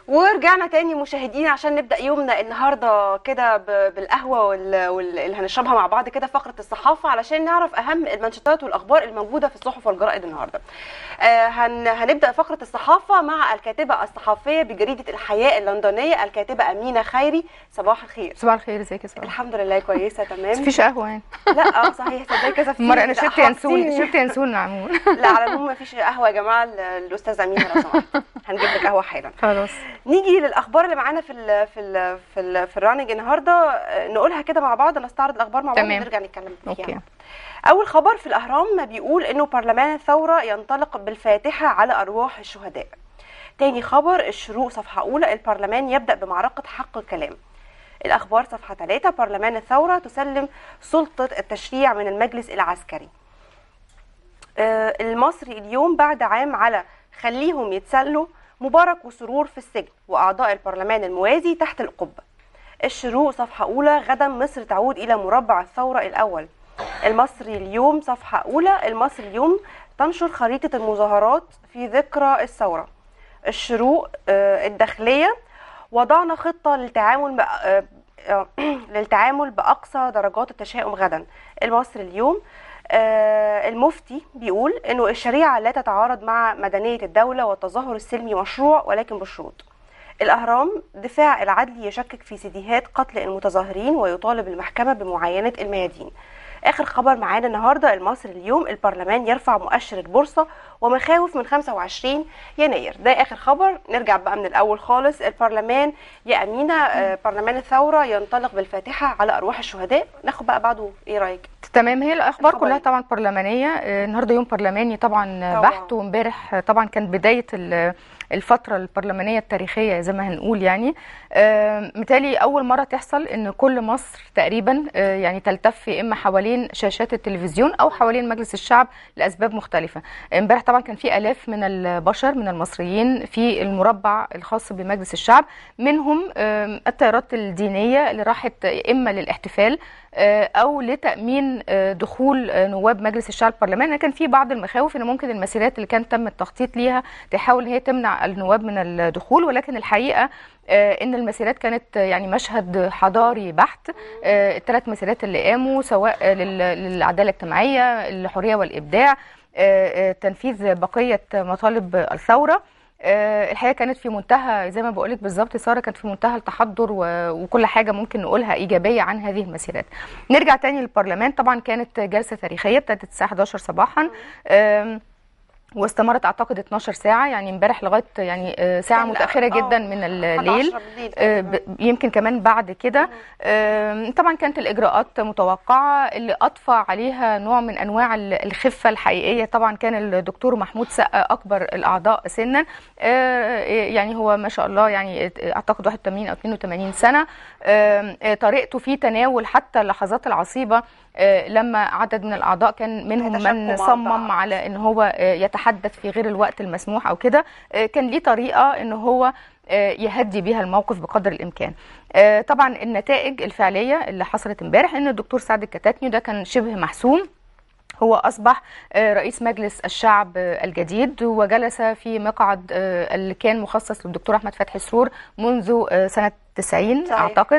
ورجعنا تاني مشاهدين عشان نبدا يومنا النهارده كده ب- بالقهوه وال- وال- اللي هنشربها مع بعض كده فقره الصحافه علشان نعرف اهم المانشيتات والاخبار الموجوده في الصحف والجرائد النهارده. آه، هن هنبدا فقره الصحافه مع الكاتبه الصحفيه بجريده الحياه اللندنيه الكاتبه امينه خيري صباح الخير. صباح الخير ازيك يا ساره الحمد لله كويسه بس تمام. مفيش قهوه يعني لا اه صحيح صدقني كذا في المره انا لا، شربت ينسون حاطين- شربت ينسون معمول لا على العموم مفيش قهوه يا جماعه ل- الاستاذه امينه لو سمحت هنجيب لك قهوه حالا. خلاص نيجي للاخبار اللي معانا في ال في ال في ال في الراننج النهارده آه، نقولها كده مع بعض نستعرض الاخبار مع بعض تمام. ونرجع نتكلم فيها اوكي اول خبر في الاهرام بيقول انه برلمان الثوره ينطلق بالفاتحه على ارواح الشهداء تاني خبر الشروق صفحه اولى البرلمان يبدا بمعركه حق الكلام الاخبار صفحه 3 برلمان الثوره تسلم سلطه التشريع من المجلس العسكري آه، المصري اليوم بعد عام على خليهم يتسلوا مبارك وسرور في السجن واعضاء البرلمان الموازي تحت القبه الشروق صفحه اولى غدا مصر تعود الى مربع الثوره الاول المصري اليوم صفحه اولى المصري اليوم تنشر خريطه المظاهرات في ذكرى الثوره الشروق آه، الداخليه وضعنا خطه للتعامل بأ- آه، آه، للتعامل باقصى درجات التشاؤم غدا المصري اليوم آه، المفتي بيقول انه الشريعه لا تتعارض مع مدنيه الدوله والتظاهر السلمي مشروع ولكن بشروط الاهرام دفاع العدل يشكك في سيديهات قتل المتظاهرين ويطالب المحكمه بمعاينه الميادين اخر خبر معانا النهارده المصري اليوم البرلمان يرفع مؤشر البورصه ومخاوف من 25 يناير ده اخر خبر نرجع بقى من الاول خالص البرلمان يا امينه آه، برلمان الثوره ينطلق بالفاتحه على ارواح الشهداء ناخد بقى بعده ايه رايك تمام هي الاخبار الخبر كلها إيه؟ طبعا برلمانيه آه، النهارده يوم برلماني طبعا طبعاً. بحت وامبارح طبعا كان بدايه ال- الفتره البرلمانيه التاريخيه زي ما هنقول يعني آه، متهيألي اول مره تحصل ان كل مصر تقريبا آه، يعني تلتف يا اما حوالين شاشات التلفزيون او حوالين مجلس الشعب لاسباب مختلفه امبارح طبعا كان في الاف من البشر من المصريين في المربع الخاص بمجلس الشعب منهم آم، التيارات الدينيه اللي راحت اما للاحتفال آه، او لتامين آه، دخول آه، نواب مجلس الشعب البرلمان لأن كان في بعض المخاوف ان ممكن المسيرات اللي كان تم التخطيط ليها تحاول ان هي تمنع النواب من الدخول ولكن الحقيقه آه، ان المسيرات كانت آه، يعني مشهد حضاري بحت آه، الثلاث مسيرات اللي قاموا سواء آه، لل- للعداله الاجتماعيه الحريه والابداع آه، آه، تنفيذ بقيه مطالب الثوره آه، الحقيقه كانت في منتهى زي ما بقولك بالظبط ساره كانت في منتهى التحضر و- وكل حاجه ممكن نقولها ايجابيه عن هذه المسيرات. نرجع تاني للبرلمان طبعا كانت جلسه تاريخيه ابتدت الساعه 11 صباحا آم، واستمرت اعتقد 12 ساعه يعني امبارح لغايه يعني آه، ساعه كان- متاخره آه، جدا من حاجة الليل 10 بالليل آه، تقريباً. ب- يمكن كمان بعد كده آم، طبعا كانت الاجراءات متوقعه اللي اضفى عليها نوع من انواع ال- الخفه الحقيقيه طبعا كان الدكتور محمود سقا اكبر الاعضاء سنا آه، يعني هو ما شاء الله يعني اعتقد 81 او 82 سنه آم، آه، طريقته في تناول حتى اللحظات العصيبه آه، لما عدد من الاعضاء كان منهم من يتشكوا مع صمم بعض. على ان هو آه، يتحدث في غير الوقت المسموح او كده آه، كان ليه طريقه ان هو آه، يهدي بيها الموقف بقدر الامكان آه، طبعا النتائج الفعليه اللي حصلت امبارح ان الدكتور سعد الكتاتني ده كان شبه محسوم هو أصبح آه، رئيس مجلس الشعب آه، الجديد وجلس في مقعد آه، اللي كان مخصص للدكتور أحمد فتحي سرور منذ آه، سنة 90 صحيح. أعتقد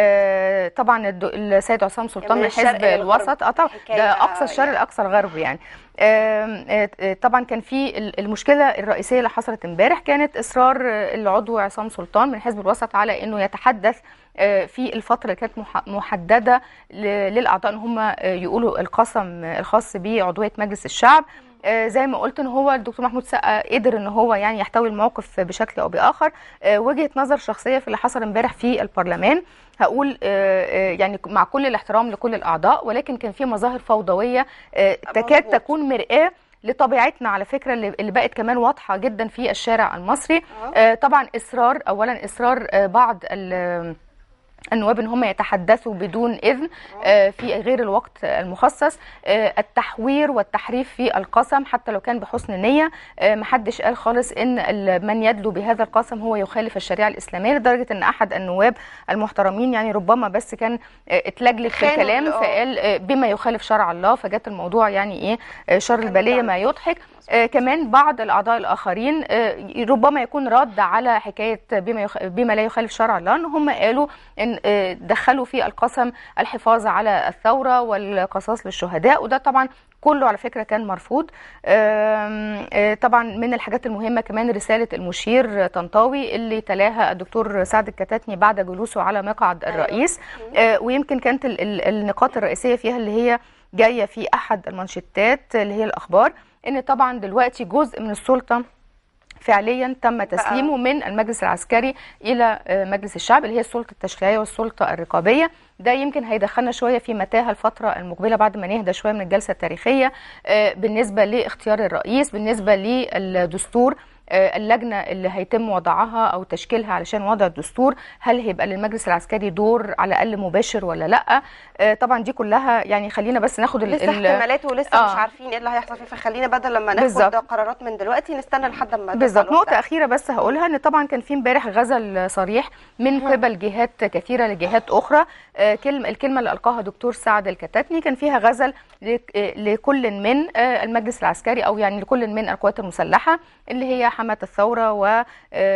آه، طبعا الد- السيد عصام سلطان من من الشرق حزب للغرب. الوسط اه طبعا حكاية ده أقصى الشرق يعني. لأقصى الغرب يعني آم، آه، آه، طبعا كان في ال- المشكله الرئيسيه اللي حصلت امبارح كانت اصرار آه، العضو عصام سلطان من حزب الوسط على انه يتحدث آه، في الفتره اللي كانت مح- محدده ل- للاعضاء ان هم آه، يقولوا القسم آه، الخاص بعضويه مجلس الشعب آه، زي ما قلت ان هو الدكتور محمود سقا قدر ان هو يعني يحتوي الموقف بشكل او باخر آه، وجهه نظر شخصيه في اللي حصل امبارح في البرلمان هقول آه، آه، يعني مع كل الاحترام لكل الاعضاء ولكن كان في مظاهر فوضويه آه، تكاد مظبوط. تكون مرآة لطبيعتنا على فكره اللي اللي بقت كمان واضحه جدا في الشارع المصري آه. آه، طبعا اصرار اولا اصرار آه، بعض ال- النواب ان هم يتحدثوا بدون اذن آه، في غير الوقت المخصص آه، التحوير والتحريف في القسم حتى لو كان بحسن نيه آه، محدش قال خالص ان ال- من يدلو بهذا القسم هو يخالف الشريعه الاسلاميه لدرجه ان احد النواب المحترمين يعني ربما بس كان آه، اتلجلج في خانوا الكلام ال- آه. فقال آه، بما يخالف شرع الله فجت الموضوع يعني ايه آه، شر كان البليه يعني. ما يضحك آه كمان بعض الاعضاء الاخرين آه ربما يكون رد على حكايه بما يخ... بما لا يخالف شرع الله ان هم قالوا ان آه دخلوا في القسم الحفاظ على الثوره والقصاص للشهداء وده طبعا كله على فكره كان مرفوض آم، آه، طبعا من الحاجات المهمه كمان رساله المشير طنطاوي اللي تلاها الدكتور سعد الكتاتني بعد جلوسه على مقعد الرئيس آه، ويمكن كانت ال- ال- النقاط الرئيسيه فيها اللي هي جايه في احد المانشيتات اللي هي الاخبار ان طبعا دلوقتي جزء من السلطه فعليا تم تسليمه من المجلس العسكري الى آه، مجلس الشعب اللي هي السلطه التشريعيه والسلطه الرقابيه ده يمكن هيدخلنا شويه في متاهه الفتره المقبله بعد ما نهدى شويه من الجلسه التاريخيه آه، بالنسبه لاختيار الرئيس بالنسبه للدستور آه، اللجنه اللي هيتم وضعها او تشكيلها علشان وضع الدستور هل هيبقى للمجلس العسكري دور على الاقل مباشر ولا لا آه، طبعا دي كلها يعني خلينا بس ناخد ال- لسه ال- احتمالات ولسه آه. مش عارفين ايه اللي هيحصل فيه فخلينا بدل لما ناخد بالظبط. قرارات من دلوقتي نستنى لحد ما تبقى بالظبط الوقت نقطة أخيرة بس هقولها إن طبعا كان في امبارح غزل صريح من قبل جهات كثيرة لجهات أخرى آه، كلمة الكلمة اللي ألقاها دكتور سعد الكتاتني كان فيها غزل لك- آه، لكل من آه، المجلس العسكري أو يعني لكل من القوات المسلحة اللي هي حماة الثورة و آه،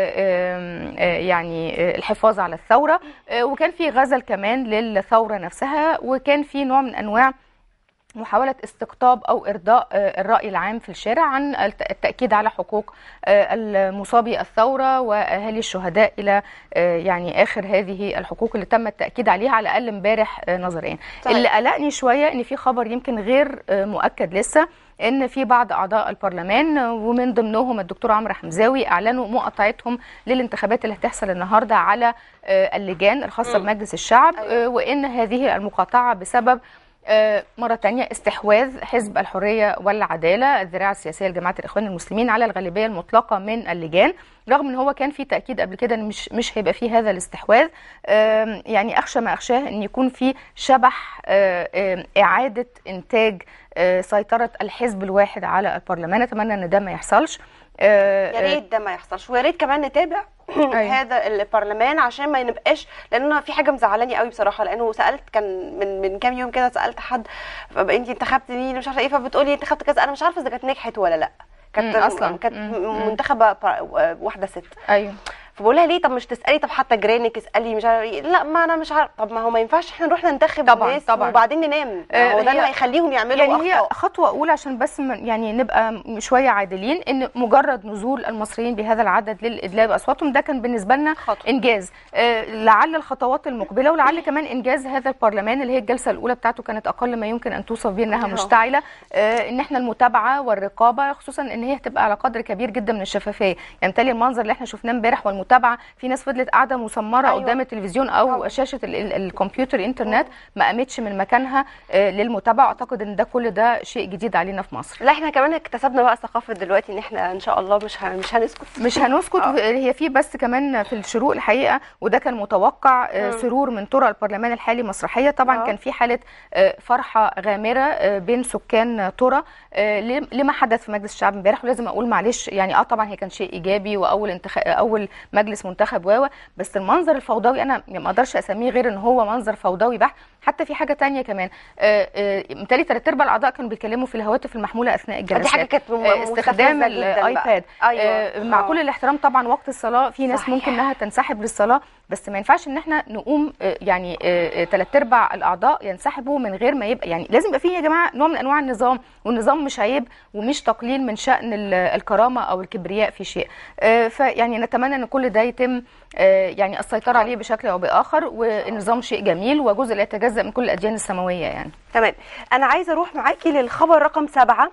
آم، آه، يعني آه، الحفاظ على الثورة آه، وكان في غزل كمان للثورة نفسها وكان في نوع من أنواع محاولة استقطاب أو إرضاء آه، الرأي العام في الشارع عن الت- التأكيد على حقوق آه، المصابي الثورة وأهالي الشهداء إلى آه، يعني آخر هذه الحقوق اللي تم التأكيد عليها على الأقل امبارح آه، نظريا صحيح. اللي قلقني شوية إن في خبر يمكن غير آه، مؤكد لسه ان في بعض اعضاء البرلمان آه، ومن ضمنهم الدكتور عمرو حمزاوي اعلنوا مقاطعتهم للانتخابات اللي هتحصل النهارده على آه، اللجان الخاصه مم. بمجلس الشعب أيوة. آه، وان هذه المقاطعه بسبب آه، مرة تانية استحواذ حزب الحرية والعدالة الذراع السياسية لجماعة الإخوان المسلمين على الغالبية المطلقة من اللجان رغم ان هو كان في تأكيد قبل كده ان مش مش هيبقى فيه هذا الاستحواذ آم، يعني أخشى ما أخشاه ان يكون في شبح آه، آم، إعادة إنتاج آه، سيطرة الحزب الواحد على البرلمان أتمنى ان ده ما يحصلش آه، يا ريت ده ما يحصلش ويا ريت كمان نتابع هذا البرلمان عشان ما نبقاش لان انا في حاجه مزعلاني قوي بصراحه لانه سالت كان من من كام يوم كده سالت حد انت انتخبت مين مش عارفه ايه فبتقولي انتخبت كذا انا مش عارفه اذا كانت نجحت ولا لا كانت مم، أصلاً. كانت مم، مم. منتخبه بر- واحده ست ايوه فبقول لها ليه طب مش تسالي طب حتى جيرانك اسالي مش عارفه ايه لا ما انا مش عارفه طب ما هو ما ينفعش احنا نروح ننتخب طبعاً، ناس طبعاً. وبعدين ننام آه، هو ده اللي هي- هيخليهم يعملوا يعني هي اخطاء خطوة أولى عشان بس م- يعني نبقى شوية عادلين إن مجرد نزول المصريين بهذا العدد للإدلاء بأصواتهم ده كان بالنسبة لنا خطوة. إنجاز آه، لعل الخطوات المقبلة ولعل كمان إنجاز هذا البرلمان اللي هي الجلسة الأولى بتاعته كانت أقل ما يمكن أن توصف به إنها أهو. مشتعلة آه، إن إحنا المتابعة والرقابة خصوصا إن هي هتبقى على قدر كبير جدا من الشفافية يعني بالتالي المنظر اللي إحنا شفناه امبارح والمتابعة في ناس فضلت قاعدة مسمرة أيوة. قدام التلفزيون أو طبعاً. شاشة ال- ال- الكمبيوتر الإنترنت ما قامتش من مكانها آه، للمتابعة أعتقد إن ده كل ده شيء جديد علينا في مصر لا احنا كمان اكتسبنا بقى ثقافه دلوقتي ان احنا ان شاء الله مش ه- مش هنسكت مش هنسكت آه. هي في بس كمان في الشروق الحقيقه وده كان متوقع آه، مم. سرور من طرق البرلمان الحالي مسرحيه طبعا آه. كان في حاله آه، فرحه غامره آه، بين سكان ترى آه، ل- لما حدث في مجلس الشعب امبارح ولازم اقول معلش يعني اه طبعا هي كان شيء ايجابي واول انتخ... اول مجلس منتخب واوا بس المنظر الفوضوي انا ما اقدرش اسميه غير ان هو منظر فوضوي بحت حتى في حاجه تانية كمان آه، آه، متهيألي ثلاث ارباع الاعضاء كانوا بيتكلموا في الهواتف المحموله اثناء الجلسات دي حاجه كانت م- آه، استخدام مستفزة جداً بقى. الايباد أيوة. آه، مع آه. كل الاحترام طبعا وقت الصلاه في ناس صحيح. ممكن انها تنسحب للصلاه بس ما ينفعش ان احنا نقوم آه، يعني ثلاث ارباع الاعضاء ينسحبوا من غير ما يبقى يعني لازم يبقى فيه يا جماعه نوع من انواع النظام والنظام مش عيب ومش تقليل من شان ال- الكرامه او الكبرياء في شيء آه، فيعني نتمنى ان كل ده يتم آه، يعني السيطره عليه بشكل او باخر والنظام شيء جميل وجزء لا يتجزا من كل الاديان السماويه يعني تمام انا عايزه اروح معاكي للخبر رقم سبعة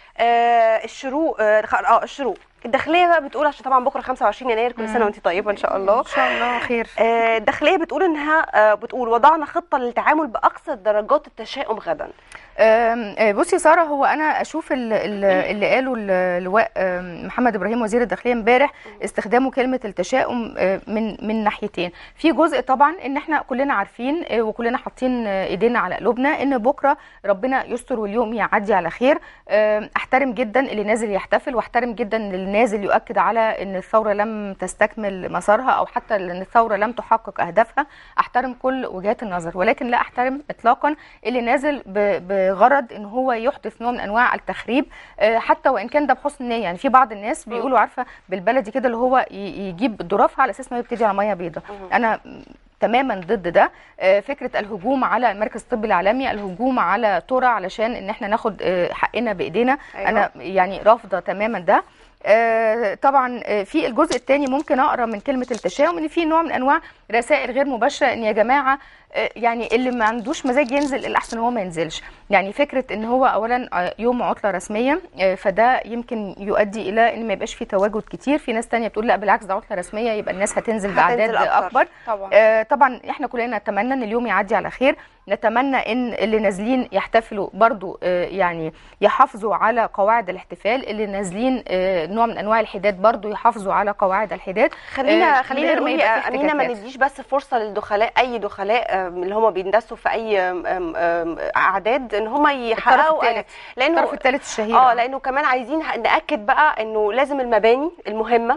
آه الشروق آه خ- اه الشروق الداخليه بقى بتقول عشان طبعا بكره 25 يناير كل سنه وانت طيبه ان شاء الله ان شاء الله خير آه، الداخليه بتقول انها آه، بتقول وضعنا خطه للتعامل باقصى درجات التشاؤم غدا أم، آه، بصي ساره هو انا اشوف ال- ال- اللي قاله ال- اللواء أم، محمد ابراهيم وزير الداخليه امبارح استخدامه كلمه التشاؤم آه، من من ناحيتين في جزء طبعا ان احنا كلنا عارفين آه، وكلنا حاطين آه، ايدينا على قلوبنا ان بكره ربنا يستر واليوم يعدي على خير آم، احترم جدا اللي نازل يحتفل واحترم جدا اللي نازل يؤكد على ان الثوره لم تستكمل مسارها او حتى ان الثوره لم تحقق اهدافها احترم كل وجهات النظر ولكن لا احترم اطلاقا اللي نازل ب ب بغرض ان هو يحدث نوع من انواع التخريب آه، حتى وان كان ده بحسن نيه يعني في بعض الناس مم. بيقولوا عارفه بالبلدي كده اللي هو ي- يجيب ظرافها على اساس ما يبتدي على ميه بيضاء مم. انا تماما ضد ده آه، فكره الهجوم على المركز الطبي العالمي الهجوم على ترى علشان ان احنا ناخد آه، حقنا بايدينا أيوة. انا يعني رافضه تماما ده آه، طبعا آه، في الجزء الثاني ممكن اقرا من كلمه التشاؤم ان في نوع من انواع رسائل غير مباشره ان يا جماعه آه، يعني اللي ما عندوش مزاج ينزل الاحسن هو ما ينزلش يعني فكره ان هو اولا آه، يوم عطله رسميه آه، فده يمكن يؤدي الى ان ما يبقاش في تواجد كتير في ناس تانية بتقول لا بالعكس ده عطله رسميه يبقى الناس هتنزل باعداد هتنزل أكتر. اكبر طبعا آه، طبعا احنا كلنا نتمنى ان اليوم يعدي على خير نتمنى ان اللي نازلين يحتفلوا برضو آه، يعني يحافظوا على قواعد الاحتفال اللي نازلين آه، نوع من انواع الحداد برضو يحافظوا على قواعد الحداد خلينا آه، خلينا غير ما نقول يبقى يا في امينه ما احتكاكات. نديش بس فرصه للدخلاء اي دخلاء آم، اللي هم بيندسوا في اي آم، آم، آم، اعداد ان هم يحققوا الثالث. لانه الطرف الثالث الشهير اه لانه كمان عايزين ناكد بقى انه لازم المباني المهمه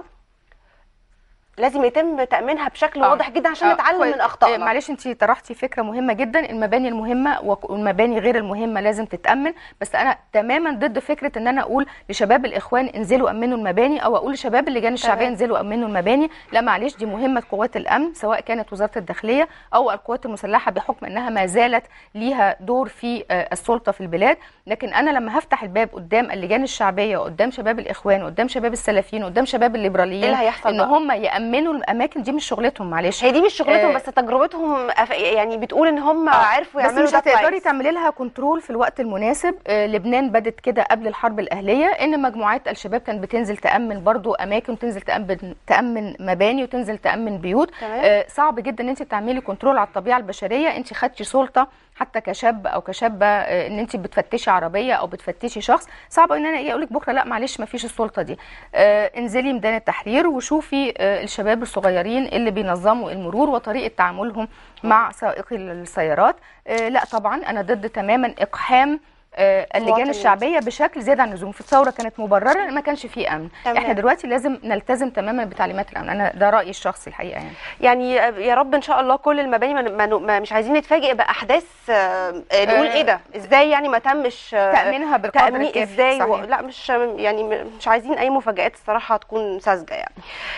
لازم يتم تامينها بشكل آه. واضح جدا عشان آه، نتعلم كويس. من آه، اخطائنا معلش انت طرحتي فكره مهمه جدا المباني المهمه وك- والمباني غير المهمه لازم تتامن بس انا تماما ضد فكره ان انا اقول لشباب الاخوان انزلوا امنوا المباني او اقول لشباب اللجان الشعبيه تمام. انزلوا امنوا المباني لا معلش دي مهمه قوات الامن سواء كانت وزاره الداخليه او القوات المسلحه بحكم انها ما زالت ليها دور في آه، السلطه في البلاد لكن انا لما هفتح الباب قدام اللجان الشعبيه وقدام شباب الاخوان وقدام شباب السلفيين وقدام شباب الليبراليين ايه اللي هيحصل ان بقى؟ هم يامنوا الاماكن دي مش شغلتهم معلش هي دي مش شغلتهم آه، بس تجربتهم أف- يعني بتقول ان هم آه، عرفوا بس يعملوا مش ده هتقدري كويس تعملي لها كنترول في الوقت المناسب آه، لبنان بدت كده قبل الحرب الاهليه ان مجموعات الشباب كانت بتنزل تامن برضو اماكن تنزل تامن تامن مباني وتنزل تامن بيوت تمام. آه، صعب جدا ان انت تعملي كنترول على الطبيعه البشريه انت خدتي سلطه حتى كشاب او كشابه آه، ان انت بتفتشي عربيه او بتفتشي شخص صعب ان انا ايه اقول لك بكره لا معلش ما فيش السلطه دي آه، انزلي ميدان التحرير وشوفي آه، الشباب الصغيرين اللي بينظموا المرور وطريقه تعاملهم مع سائقي السيارات آه، لا طبعا انا ضد تماما اقحام آه، اللجان مواطنين. الشعبيه بشكل زياده عن اللزوم في الثوره كانت مبرره ما كانش فيه امن تمام. احنا دلوقتي لازم نلتزم تماما بتعليمات الامن انا ده رايي الشخصي الحقيقه يعني يعني يا رب ان شاء الله كل المباني ما ما ما مش عايزين نتفاجئ باحداث آه، نقول آه، ايه ده ازاي يعني ما تمش آه، تامينها بالقدر تامين الكافي ازاي و... صحيح. لا مش يعني مش عايزين اي مفاجآت الصراحه تكون ساذجه يعني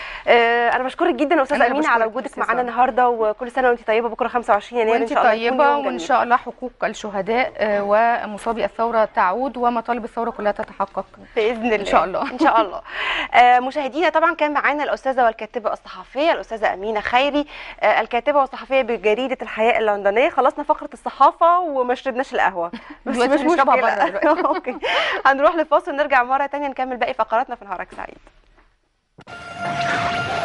آه، انا بشكرك جدا استاذه أنا اللي امينه على بشكرك وجودك أستاذة معانا سارة. النهارده وكل سنه وانت طيبه بكره 25 يناير ان وانت شاء الله يكون طيبه يوم وان جميل. شاء الله حقوق الشهداء آه، ومصابي الثوره تعود ومطالب الثوره كلها تتحقق باذن الله إن شاء الله. ان شاء الله آه، مشاهدينا طبعا كان معانا الاستاذه والكاتبه الصحفيه الاستاذه امينه خيري آه، الكاتبه والصحفيه بجريده الحياه اللندنيه خلصنا فقره الصحافه وما شربناش القهوه بس دلوقتي مش هنشربها مشكله بره دلوقتي. اوكي هنروح لفاصل نرجع مره تانية نكمل باقي فقراتنا في نهارك سعيد